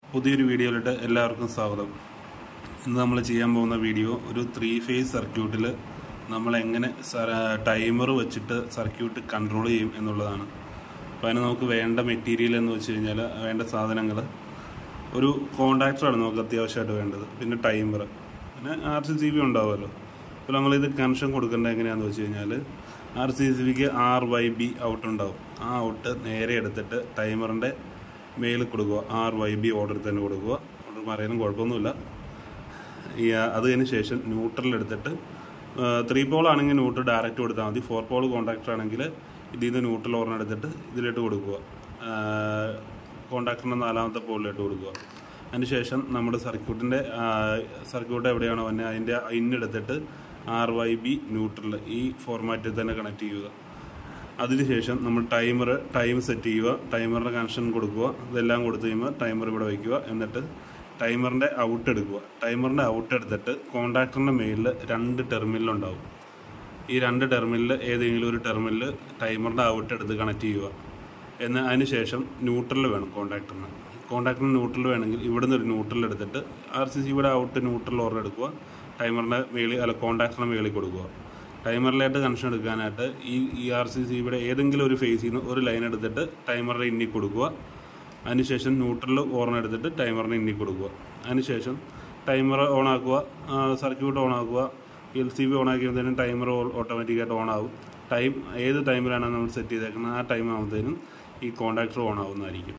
പുതിയൊരു വീഡിയോയിലിട്ട് എല്ലാവർക്കും സ്വാഗതം ഇന്ന് നമ്മൾ ചെയ്യാൻ പോകുന്ന വീഡിയോ ഒരു ത്രീ ഫേസ് സർക്യൂട്ടിൽ നമ്മൾ എങ്ങനെ ടൈമർ വെച്ചിട്ട് സർക്യൂട്ട് കൺട്രോൾ ചെയ്യും എന്നുള്ളതാണ് അപ്പോൾ അതിന് നമുക്ക് വേണ്ട മെറ്റീരിയൽ എന്ന് വെച്ച് കഴിഞ്ഞാൽ വേണ്ട സാധനങ്ങൾ ഒരു കോണ്ടാക്ടറാണ് നമുക്ക് അത്യാവശ്യമായിട്ട് വേണ്ടത് പിന്നെ ടൈമർ പിന്നെ ആർ സി സി ബി ഉണ്ടാവുമല്ലോ അപ്പോൾ നമ്മളിത് കണക്ഷൻ കൊടുക്കേണ്ടത് എങ്ങനെയാണെന്ന് വെച്ച് കഴിഞ്ഞാൽ ആർ സി സി ബിക്ക് ആർ വൈ ബി ഔട്ട് ഉണ്ടാവും ആ ഔട്ട് നേരെ എടുത്തിട്ട് ടൈമറിൻ്റെ മേളിൽ കൊടുക്കുക ആർ വൈ ബി ഓർഡർ തന്നെ കൊടുക്കുക ഓർഡർ പറയാനും കുഴപ്പമൊന്നുമില്ല ഈ അത് കഴിഞ്ഞ ശേഷം ന്യൂട്രൽ എടുത്തിട്ട് ത്രീ പോൾ ആണെങ്കിൽ ന്യൂട്രൽ ഡയറക്റ്റ് കൊടുത്താൽ മതി ഫോർ പോൾ കോൺടാക്ടർ ആണെങ്കിൽ ഇതിൽ നിന്ന് ന്യൂട്രൽ ഓർണർ എടുത്തിട്ട് ഇതിലിട്ട് കൊടുക്കുക കോൺടാക്ടറിൻ്റെ നാലാമത്തെ പോളിലിട്ട് കൊടുക്കുക അതിനുശേഷം നമ്മുടെ സർക്യൂട്ടിൻ്റെ സർക്യൂട്ട് എവിടെയാണോ വന്നെ അതിൻ്റെ ഇന്നെടുത്തിട്ട് ആർ വൈ ബി ന്യൂട്രൽ ഈ ഫോർമാറ്റിൽ തന്നെ കണക്ട് ചെയ്യുക അതിനുശേഷം നമ്മൾ ടൈമർ ടൈം സെറ്റ് ചെയ്യുക ടൈമറിൻ്റെ കണക്ഷൻ കൊടുക്കുക ഇതെല്ലാം കൊടുത്തു കഴിയുമ്പോൾ ടൈമർ ഇവിടെ വയ്ക്കുക എന്നിട്ട് ടൈമറിൻ്റെ ഔട്ട് എടുക്കുക ടൈമറിൻ്റെ ഔട്ട് എടുത്തിട്ട് കോൺടാക്ടറിൻ്റെ മേളിൽ രണ്ട് ടെർമിനലുണ്ടാവും ഈ രണ്ട് ടെർമിനലിൽ ഏതെങ്കിലും ഒരു ടെർമിനലിൽ ടൈമറിൻ്റെ ഔട്ട് എടുത്ത് കണക്ട് ചെയ്യുക എന്ന് അതിന് ശേഷം ന്യൂട്രൽ വേണം കോൺടാക്ടറിന് കോൺടാക്ടറിന് ന്യൂട്രൽ വേണമെങ്കിൽ ഇവിടുന്ന് ഒരു ന്യൂട്രൽ എടുത്തിട്ട് ആർ സി സി ഇവിടെ ഔട്ട് ന്യൂട്രൽ ഓർഡർ എടുക്കുക ടൈമറിൻ്റെ മേളിൽ അല്ല കോൺടാക്ടറിൻ്റെ മേളിൽ കൊടുക്കുക ടൈമറിലായിട്ട് കണക്ഷൻ എടുക്കാനായിട്ട് ഈ ഇ ആർ സി സി ഇവിടെ ഏതെങ്കിലും ഒരു ഫേസിൽ നിന്ന് ഒരു ലൈൻ എടുത്തിട്ട് ടൈമറിൻ്റെ ഇന്നി കൊടുക്കുക അതിനുശേഷം ന്യൂട്രൽ ഓർണർ എടുത്തിട്ട് ടൈമറിന് ഇന്നി കൊടുക്കുക അതിനുശേഷം ടൈമർ ഓൺ ആക്കുക സർക്യൂട്ട് ഓൺ ആക്കുക എൽ സി ബി ഓൺ ആക്കിയപ്പോഴത്തേനും ടൈമർ ഓട്ടോമാറ്റിക്കായിട്ട് ഓൺ ആവും ടൈം ഏത് ടൈമിലാണ് നമ്മൾ സെറ്റ് ചെയ്തേക്കുന്നത് ആ ടൈം ആകുമ്പോഴത്തേനും ഈ കോൺടാക്ടർ ഓൺ ആവുന്നതായിരിക്കും